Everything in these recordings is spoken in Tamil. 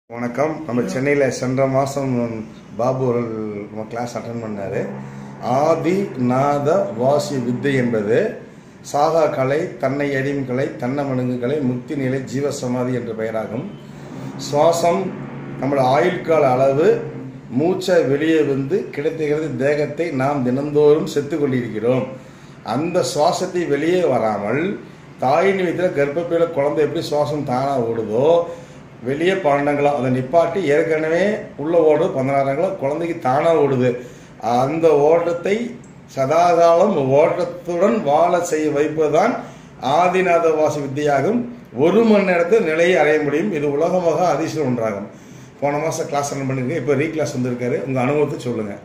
வணக்கம் நம்ம சென்னையில் சென்ற மாதம் பாபு அவர்கள் நம்ம கிளாஸ் அட்டன் பண்ணார் ஆதி நாத வாசி வித்தை என்பது சாகா கலை தன்னை எரியும் கலை தன்ன மணுங்கு கலை முக்தி நிலை ஜீவசமாதி என்ற பெயராகும் சுவாசம் நம்மளோட ஆயுட்கால அளவு மூச்சை வெளியே வந்து கிடைத்துகிறது தேகத்தை நாம் தினந்தோறும் செத்து கொண்டிருக்கிறோம் அந்த சுவாசத்தை வெளியே வராமல் தாயின் வயிற்றில் கர்ப்பப்பையில குழந்தை எப்படி சுவாசம் தானாக ஓடுதோ வெளியே பன்னெண்டுங்களா அதை நிப்பாட்டி ஏற்கனவே உள்ள ஓடுது பதினாறாங்களா குழந்தைக்கு தானாக ஓடுது அந்த ஓட்டத்தை சதாகாலம் ஓட்டத்துடன் வாழ செய்ய வைப்பதுதான் ஆதிநாத வாசி வித்தியாகும் ஒரு மணி நேரத்தில் நிலையை அடைய முடியும் இது உலகமாக அதிசயம் ஒன்றாகும் போன மாதம் கிளாஸ் ரன் பண்ணிருக்கேன் இப்போ ரீ கிளாஸ் வந்திருக்காரு உங்கள் அனுபவத்தை சொல்லுங்கள்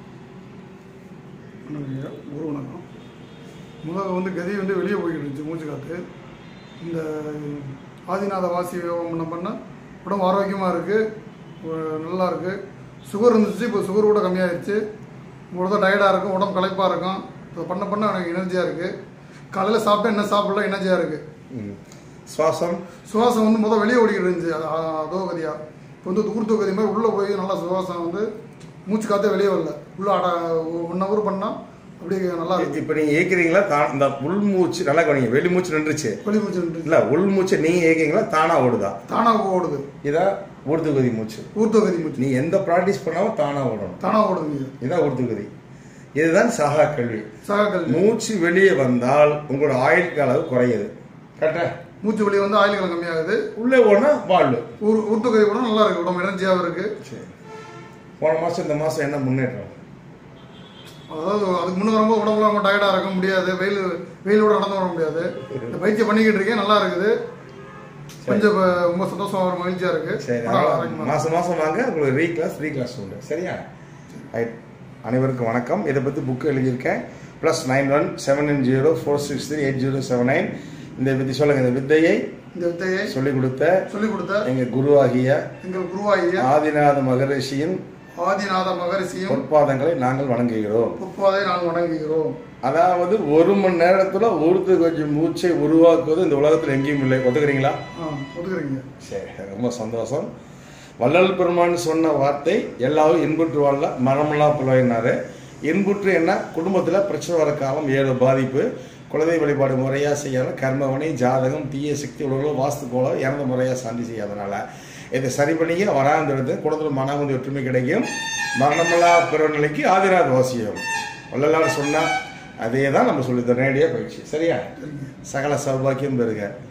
வணக்கம் ஐயா குரு வணக்கம் முதல்ல வந்து கதி வந்து வெளியே போய்கிட்டு இருந்துச்சு மூச்சு காற்று இந்த ஆதிநாத வாசி யோகம் பண்ண பண்ண உடம்பு ஆரோக்கியமாக இருக்குது நல்லா இருக்குது சுகர் இருந்துச்சு இப்போ சுகர் கூட கம்மியாகிடுச்சு உடம்பு டயர்டாக இருக்கும் உடம்பு களைப்பாக இருக்கும் இப்போ பண்ண பண்ண எனக்கு எனர்ஜியாக இருக்குது காலையில் சாப்பிட்டா என்ன சாப்பிடல எனர்ஜியாக இருக்குது ம். சுவாசம் சுவாசம் வந்து முதல் வெளியே ஓடிக்கிட்டு இருந்துச்சு அது, ஆ, அதோ கதியாக இப்போ வந்து ஊர்த்து கதி மாதிரி உள்ளே போய் நல்லா சுவாசம் வந்து மூச்சு காற்றே வெளியே வரல உள்ள அட ஒன் ஹவர் பண்ணால் அப்படியே நல்லா இருக்கு இப்போ நீங்கள் ஏற்கிறீங்களா தான் இந்த உள் மூச்சு நல்லா கவனிங்க வெளி மூச்சு நின்றுச்சு வெளி மூச்சு நின்று இல்லை உள் மூச்சை நீங்கள் ஏற்கிறீங்களா தானாக ஓடுதா தானாக ஓடுது இதான் ஊர்துகதி மூச்சு ஊர்த்துவகதி மூச்சு நீ எந்த ப்ராக்டிஸ் பண்ணாலும் தானாக ஓடணும் தானாக ஓடுதுங்க இதான் ஊர்துகதி இதுதான் சகா கல்வி சக கல்வி மூச்சு வெளியே வந்தால் உங்களோட ஆயுள் அளவு குறையுது கரெக்டா மூச்சு வெளியே வந்து ஆயில்கள் கம்மியாகுது உள்ளே ஓடனா வாழ்வு ஊர் ஊர்த்துவகதி கூட நல்லா இருக்கு உடம்பு எனர்ஜியாகவும் இருக்கு சரி போன மாதம் இந்த மாதம் என்ன முன்னேற்றம் அதாவது அதுக்கு முன்ன வரும்போது உடம்புல ரொம்ப டயர்டாக இருக்க முடியாது வெயில் வெயிலோட நடந்து வர முடியாது இந்த பயிற்சியை பண்ணிக்கிட்டு இருக்கேன் நல்லா இருக்குது கொஞ்சம் இப்ப ரொம்ப சந்தோஷமா ஒரு மகிழ்ச்சியா இருக்கு சரி நல்லா ஆரோக்கியமா இருக்கு. மாதம் மாதம் வாங்க உங்களுக்கு ரீ கிளாஸ் ரீ கிளாஸ் உண்டு சரியா ரைட் அனைவருக்கும் வணக்கம் இதை பற்றி புக் எழுதியிருக்கேன் plus nine one seven nine zero four six three eight zero seven nine இந்த பற்றி சொல்லுங்கள் இந்த வித்தையை இந்த வித்தையை சொல்லிக் கொடுத்த சொல்லிக் கொடுத்த எங்கள் குருவாகிய எங்கள் குருவாகிய ஆதிநாத மகரிஷியின் ஆதிநாத மகரிஷியும் பொற்பாதங்களை நாங்கள் வணங்குகிறோம் புப்பாதை நாங்கள் வணங்குகிறோம் அதாவது ஒரு மணி நேரத்துல ஒருத்து கொஞ்சம் மூச்சை உருவாக்குவது இந்த உலகத்தில் எங்கேயும் இல்லை ஒத்துக்கிறீங்களா ஆ ஒத்துக்கிறீங்க சரி ரொம்ப சந்தோஷம் வள்ளல் பெருமான் சொன்ன வார்த்தை எல்லாரும் இன்புற்று வாழ மனமெல்லாம் புலவினாரு இன்புற்று என்ன குடும்பத்தில் பிரச்சனை வர காலம் ஏழு பாதிப்பு குலதெய்வ வழிபாடு முறையாக செய்யாத கர்மவனை ஜாதகம் தீய சக்தி உலகம் வாஸ்து போல இறந்த முறையாக சாந்தி செய்யாதனால இதை சரி பண்ணிக்க வராந்திருந்து குடும்பத்தில் மனமது ஒற்றுமை கிடைக்கும் மரணமில்லா பிறநிலைக்கு ஆதிநாத் வாசியம் வள்ளலார் சொன்னா அதே தான் நம்ம சொல்லி தரோம் நேரடியாக பயிற்சி சரியா சகல சௌபாக்கியம் பெறுக